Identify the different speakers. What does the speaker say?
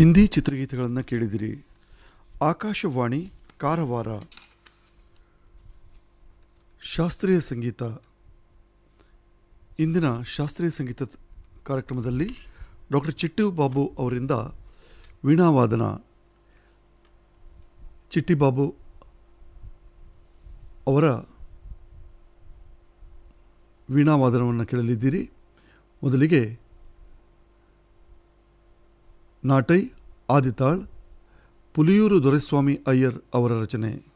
Speaker 1: ಹಿಂದಿ ಚಿತ್ರಗೀತೆಗಳನ್ನು ಕೇಳಿದಿರಿ ಆಕಾಶವಾಣಿ ಕಾರವಾರ ಶಾಸ್ತ್ರೀಯ ಸಂಗೀತ ಇಂದಿನ ಶಾಸ್ತ್ರೀಯ ಸಂಗೀತ ಕಾರ್ಯಕ್ರಮದಲ್ಲಿ ಡಾಕ್ಟರ್ ಚಿಟ್ಟು ಬಾಬು ಅವರಿಂದ ವೀಣಾವಾದನ ಚಿಟ್ಟಿ ಬಾಬು ಅವರ ವೀಣಾವಾದನವನ್ನು ಕೇಳಲಿದ್ದೀರಿ ಮೊದಲಿಗೆ ನಾಟೈ ಆದಿತಾಳ್ ಪುಲಿಯೂರು ದೊರೆಸ್ವಾಮಿ ಅಯ್ಯರ್ ಅವರ ರಚನೆ